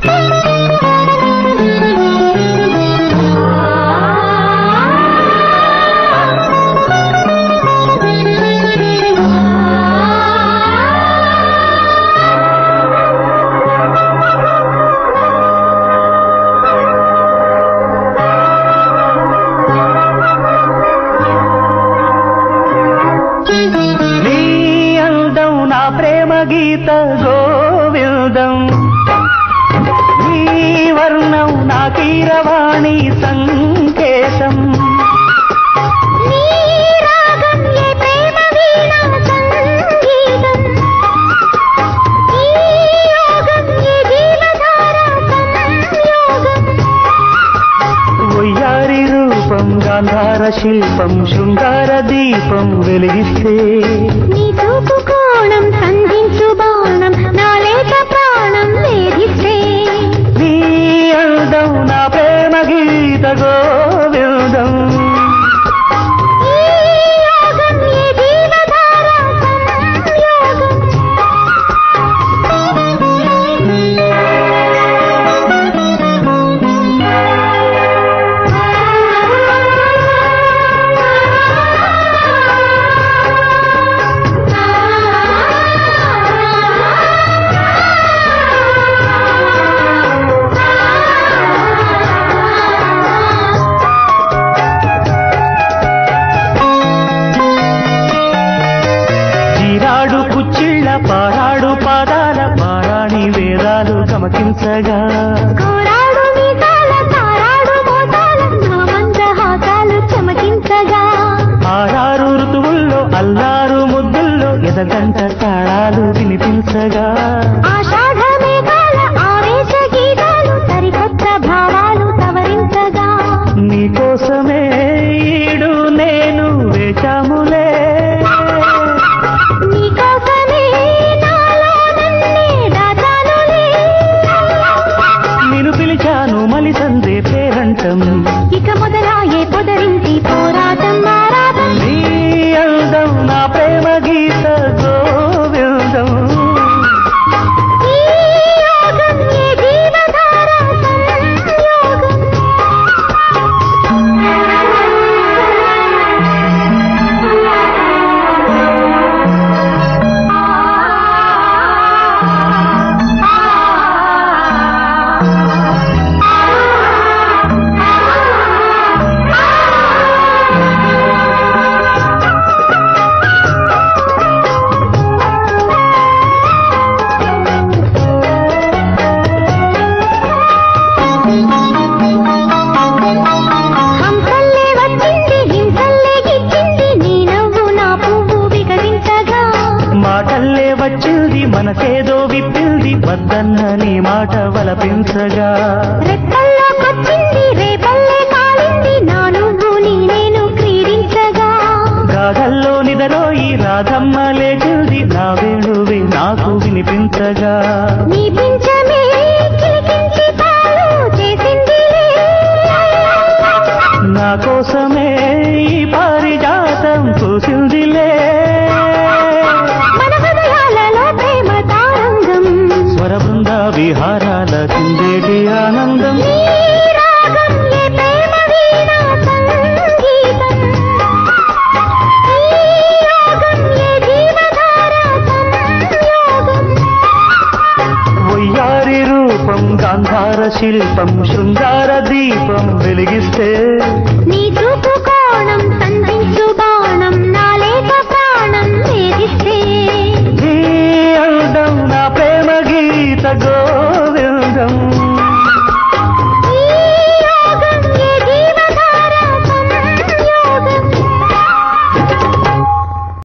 నీ అందం నా ప్రేమ గీత గోవిందం నీ వర్ణం నా కీరవాణి సంకేతం నీ రాగం ఏ ప్రేమ వీణా సంగీతం ఈ యోగం ఏ జీవధార సంయోగం వయ్యారి రూపం గాంధార శిల్పం శృంగార దీపం వెలిగిస్తే నీ చూపు కోణం సంధించు బాణం నా లేక ప్రాణం వేధిస్తే నీ అందం నా ప్రేమ గీత గోవిందం ఈ యోగం ఏ జీవధార సంయోగం చీరాడు కుచ్చిళ్ళ పారాడు పాదాల పారాణి వేదాలు గమకించగా కోరాడు మీసాల తారాడు మోసాల నా మందహాసాలు చమకించగా ఆరారు ఋతువుల్లో అల్లారు ముద్దుల్లో ఎదగంట తాళాలు వినిపించగా ఆషాఢ మేఘాల ఆవేశ గీతాలు సరికొత్త భావాలు సవరించగా నీకోసమే ఈడు నేను వేచాములే నీకోసమే నాలో నన్నే దాచానులే నిన్ను పిలిచాను మలి సందే పేరంటం ఇక మొదలాయే పొదరింటి పోరాటం మారాటం నీ అందం నా ప్రేమ గీత గోవిందం ఈ యోగం ఏ జీవధార సంయోగం హంసల్లే వచ్చింది హింసల్లే గిచ్చింది నీ నవ్వు నా పువ్వు వికసించగా మాటల్లే వచ్చింది మనసేదో విప్పింది వద్దన్న నీ మాట వలపించగా రెప్పల్లోకొచ్చింది రేపల్లే కాలింది నా నువ్వు నీ నేను క్రీడించగా గాథల్లో నిదరోయి రాధమ్మ లేచింది నా వేణువే నాకు వినిపించగా నీ పింఛమే కిలికించి తాను చేసిందిలే నా కోసమే ఈ పారిజాతం చూసిందిలే మన హృదయాలలో ప్రేమ తారంగం స్వర బృంద విహారాల కుందేటి ఆనందం నీ రాగం ఏ ప్రేమ వీణా సంగీతం ఈ యోగం ఏ జీవధార సంయోగం వయ్యారి రూపం గాంధార శిల్పం శృంగార దీపం వెలిగిస్తే నీ చూపు